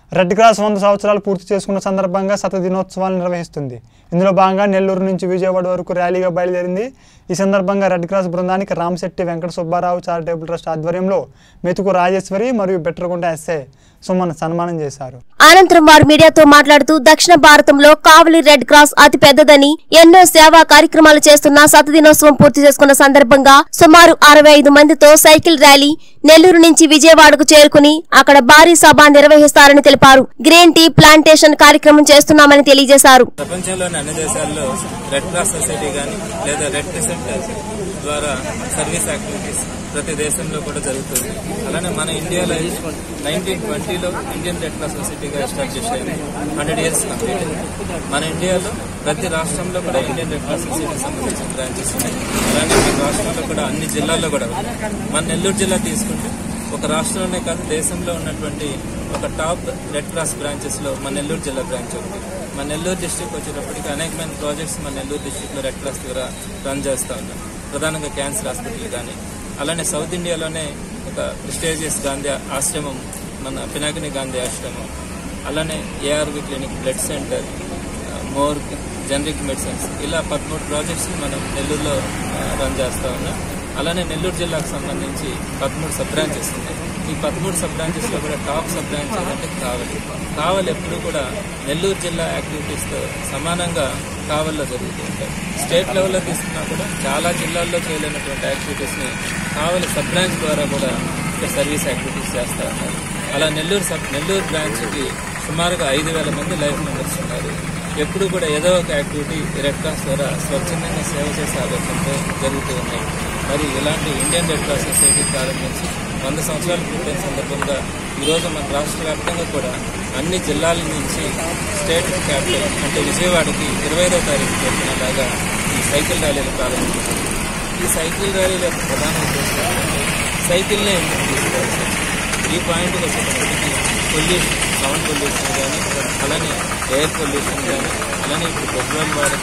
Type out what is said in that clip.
Red cross వంద సంవత్సరాలు పూర్తి చేసుకున్న సందర్భంగా శత దినోత్సవాలు నిర్వహిస్తుంది ఇందులో భాగంగా నెల్లూరు నుంచి విజయవాడ వరకు ర్యాలీగా బయలుదేరింది ఈ సందర్భంగా రెడ్ క్రాస్ బృందానికి రామశెట్టి వెంకట సుబ్బారావు చారిటబుల్ ట్రస్ట్ ఆధ్వర్యంలో మెతుకు రాజేశ్వరి మరియు బెట్రగుంట ఎస్ఏ సుమన్ సన్మానం చేశారు అనంతరం వారు మీడియాతో మాట్లాడుతూ దక్షిణ భారతంలో కావలి రెడ్ క్రాస్ అతి పెద్దదని ఎన్నో సేవా కార్యక్రమాలు చేస్తున్న శత దినోత్సవం పూర్తి చేసుకున్న సందర్భంగా సుమారు అరవై ఐదు మందితో సైకిల్ ర్యాలీ నెల్లూరు నుంచి విజయవాడకు చేరుకుని అక్కడ భారీ సభ నిర్వహిస్తారని తెలిపారు గ్రీన్ టీ ప్లాంటేషన్ కార్యక్రమం చేస్తున్నామని తెలియజేశారు ప్రపంచంలోని అన్ని దేశాల్లో రెడ్ క్రాస్ సొసైటీ కానీ లేదా రెడ్ క్రిసెంట్ ద్వారా సర్వీస్ యాక్టివిటీస్ ప్రతి దేశంలో కూడా జరుగుతుంది అలానే మన ఇండియాలో నైన్టీన్ ట్వంటీలో ఇండియన్ రెడ్ క్రాస్ సొసైటీగా ఎస్టాబ్లిష్ అయింది హండ్రెడ్ ఇయర్స్ కంప్లీట్ అయింది మన ఇండియాలో ప్రతి రాష్ట్రంలో కూడా ఇండియన్ రెడ్ క్రాస్ సొసైటీకి సంబంధించిన బ్రాంచెస్ ఉన్నాయి అలానే మన రాష్ట్రంలో కూడా అన్ని జిల్లాల్లో కూడా ఉన్నాయి మన నెల్లూరు జిల్లా తీసుకుంటే ఒక రాష్ట్రంలోనే కాదు దేశంలో ఉన్నటువంటి ఒక టాప్ రెడ్ క్రాస్ బ్రాంచెస్ లో మన నెల్లూరు జిల్లా బ్రాంచ్ ఉంది మన నెల్లూరు డిస్టిక్ వచ్చేటప్పటికి అనేకమైన ప్రాజెక్ట్స్ మన నెల్లూరు డిస్టిక్ లో రెడ్ క్రాస్ ద్వారా రన్ చేస్తా ఉన్నాం ప్రధానంగా క్యాన్సర్ హాస్పిటల్ కానీ అలానే సౌత్ ఇండియాలోనే ఒక ప్రిస్టేజియస్ గాంధీ ఆశ్రమం మన పినాకిని గాంధీ ఆశ్రమం అలానే ARV clinic blood centre morgue generic medicines ఇలా పదమూడు ప్రాజెక్ట్స్ మనం నెల్లూరులో ఆ, రన్ చేస్తా ఉన్నాం అలానే నెల్లూరు జిల్లాకు సంబంధించి పదమూడు సబ్ బ్రాంచెస్ ఉన్నాయి ఈ పదమూడు సబ్ బ్రాంచెస్ లో కూడా టాప్ సబ్ బ్రాంచ్ ఏదంటే కావలి కావలి ఎప్పుడు కూడా నెల్లూరు జిల్లా యాక్టివిటీస్ తో సమానంగా కావల్లో జరుగుతూ ఉంటాయి స్టేట్ లెవెల్లో తీసుకున్నా కూడా చాలా జిల్లాల్లో చేయలేనటువంటి యాక్టివిటీస్ ని కావలి సబ్ బ్రాంచ్ ద్వారా కూడా ఇక్కడ సర్వీస్ యాక్టివిటీస్ చేస్తా ఉన్నారు అలా నెల్లూరు సబ్ నెల్లూరు బ్రాంచ్ కి సుమారుగా ఐదు వేల మంది లైఫ్ మెంబర్స్ ఉన్నారు ఎప్పుడు కూడా ఏదో ఒక యాక్టివిటీ రెడ్ క్రాస్ ద్వారా స్వచ్ఛందంగా సేవ చేసే ఆలోచనతో జరుగుతూ ఉన్నాయి మరి ఇలాంటి ఇండియన్ రెడ్ క్రాస్ సొసైటీ ప్రారంభించి వంద సంవత్సరాలు పూర్తయిన సందర్భంగా ఈరోజు మన రాష్ట్ర వ్యాప్తంగా కూడా అన్ని జిల్లాల నుంచి స్టేట్ క్యాపిటల్ అంటే విజయవాడకి ఇరవై ఐదో తారీఖు జరిగినలాగా ఈ సైకిల్ ర్యాలీలు ప్రారంభించారు ఈ సైకిల్ ర్యాలీల యొక్క ప్రధాన ఉద్దేశం ఏంటంటే సైకిల్నే ఎందుకు తీసుకోవాల్సి వచ్చింది? ఈ పాయింట్కి వచ్చేటప్పటికి పొల్యూషన్ సౌండ్ పొల్యూషన్ కానీ అలానే ఎయిర్ పొల్యూషన్ కానీ అలానే ఇప్పుడు పెట్రోల్ వాడే